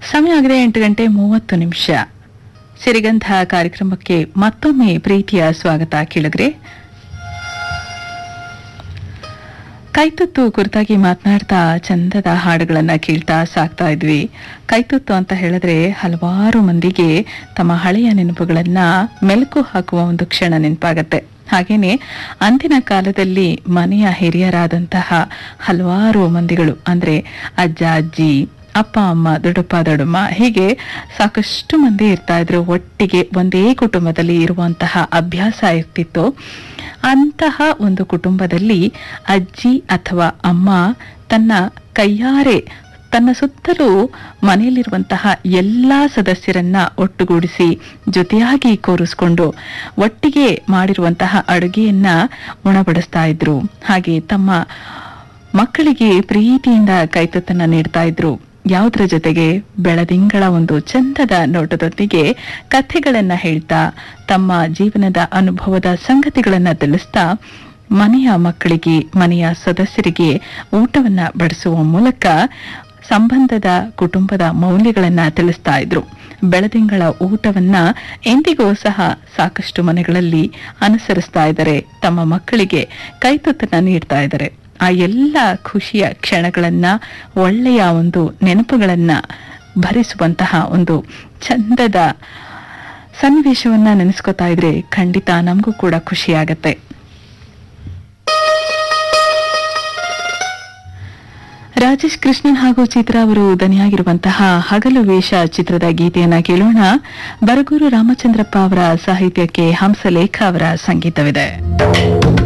ಸಮಯ ಆಗಿದೆ ಎಂಟು ಗಂಟೆ ಮೂವತ್ತು ನಿಮಿಷ ಸಿರಿಗಂಧ ಕಾರ್ಯಕ್ರಮಕ್ಕೆ ಮತ್ತೊಮ್ಮೆ ಪ್ರೀತಿಯ ಸ್ವಾಗತ ಕೇಳಿದ್ರೆ ಕೈತುತ್ತು ಕುರಿತಾಗಿ ಮಾತನಾಡ್ತಾ ಚಂದದ ಹಾಡುಗಳನ್ನ ಕೇಳ್ತಾ ಸಾಕ್ತಾ ಇದ್ವಿ ಕೈತುತ್ತು ಅಂತ ಹೇಳಿದ್ರೆ ಹಲವಾರು ಮಂದಿಗೆ ತಮ್ಮ ಹಳೆಯ ನೆನಪುಗಳನ್ನ ಮೆಲುಕು ಹಾಕುವ ಒಂದು ಕ್ಷಣ ನೆನಪಾಗತ್ತೆ ಹಾಗೇನೆ ಅಂದಿನ ಕಾಲದಲ್ಲಿ ಮನೆಯ ಹಿರಿಯರಾದಂತಹ ಹಲವಾರು ಮಂದಿಗಳು ಅಂದ್ರೆ ಅಜ್ಜ ಅಜ್ಜಿ ಅಪ್ಪ ಅಮ್ಮ ದೊಡ್ಡಪ್ಪ ದೊಡ್ಡಮ್ಮ ಹೀಗೆ ಸಾಕಷ್ಟು ಮಂದಿ ಇರ್ತಾ ಇದ್ರು ಒಟ್ಟಿಗೆ ಒಂದೇ ಕುಟುಂಬದಲ್ಲಿ ಇರುವಂತಹ ಅಭ್ಯಾಸ ಇರ್ತಿತ್ತು ಅಂತಹ ಒಂದು ಕುಟುಂಬದಲ್ಲಿ ಅಜ್ಜಿ ಅಥವಾ ಅಮ್ಮ ತನ್ನ ಕೈಯಾರೆ ತನ್ನ ಸುತ್ತಲೂ ಮನೆಯಲ್ಲಿರುವಂತಹ ಎಲ್ಲಾ ಸದಸ್ಯರನ್ನ ಒಟ್ಟುಗೂಡಿಸಿ ಜೊತೆಯಾಗಿ ಕೂರಿಸ್ಕೊಂಡು ಒಟ್ಟಿಗೆ ಮಾಡಿರುವಂತಹ ಅಡುಗೆಯನ್ನ ಉಣಬಡಿಸ್ತಾ ಇದ್ರು ಹಾಗೆ ತಮ್ಮ ಮಕ್ಕಳಿಗೆ ಪ್ರೀತಿಯಿಂದ ಕೈತತ್ತನ್ನ ನೀಡ್ತಾ ಇದ್ರು ಯಾವುದರ ಜೊತೆಗೆ ಬೆಳದಿಂಗಳ ಒಂದು ಚಂದದ ನೋಟದೊಂದಿಗೆ ಕಥೆಗಳನ್ನ ಹೇಳ್ತಾ ತಮ್ಮ ಜೀವನದ ಅನುಭವದ ಸಂಗತಿಗಳನ್ನ ತಿಳಿಸ್ತಾ ಮನೆಯ ಮಕ್ಕಳಿಗೆ ಮನೆಯ ಸದಸ್ಯರಿಗೆ ಊಟವನ್ನ ಬಡಿಸುವ ಮೂಲಕ ಸಂಬಂಧದ ಕುಟುಂಬದ ಮೌಲ್ಯಗಳನ್ನ ತಿಳಿಸ್ತಾ ಇದ್ರು ಬೆಳದಿಂಗಳ ಊಟವನ್ನ ಎಂದಿಗೂ ಸಹ ಸಾಕಷ್ಟು ಮನೆಗಳಲ್ಲಿ ಅನುಸರಿಸ್ತಾ ಇದ್ದಾರೆ ತಮ್ಮ ಮಕ್ಕಳಿಗೆ ಕೈತುತ್ತನ್ನ ನೀಡ್ತಾ ಇದ್ದಾರೆ ಆ ಎಲ್ಲ ಖುಷಿಯ ಕ್ಷಣಗಳನ್ನ ಒಳ್ಳೆಯ ಒಂದು ನೆನಪುಗಳನ್ನ ಭರಿಸುವಂತಹ ಒಂದು ಚಂದದ ಸನ್ನಿವೇಶವನ್ನ ನೆನೆಸ್ಕೊತಾ ಇದ್ರೆ ಖಂಡಿತ ನಮಗೂ ಕೂಡ ಖುಷಿ ಆಗತ್ತೆ ರಾಜೇಶ್ ಕೃಷ್ಣನ್ ಹಾಗೂ ಚಿತ್ರ ಅವರು ದನಿಯಾಗಿರುವಂತಹ ಹಗಲು ವೇಷ ಚಿತ್ರದ ಗೀತೆಯನ್ನ ಕೇಳೋಣ ಬರಗೂರು ರಾಮಚಂದ್ರಪ್ಪ ಅವರ ಸಾಹಿತ್ಯಕ್ಕೆ ಹಂಸಲೇಖ ಅವರ ಸಂಗೀತವಿದೆ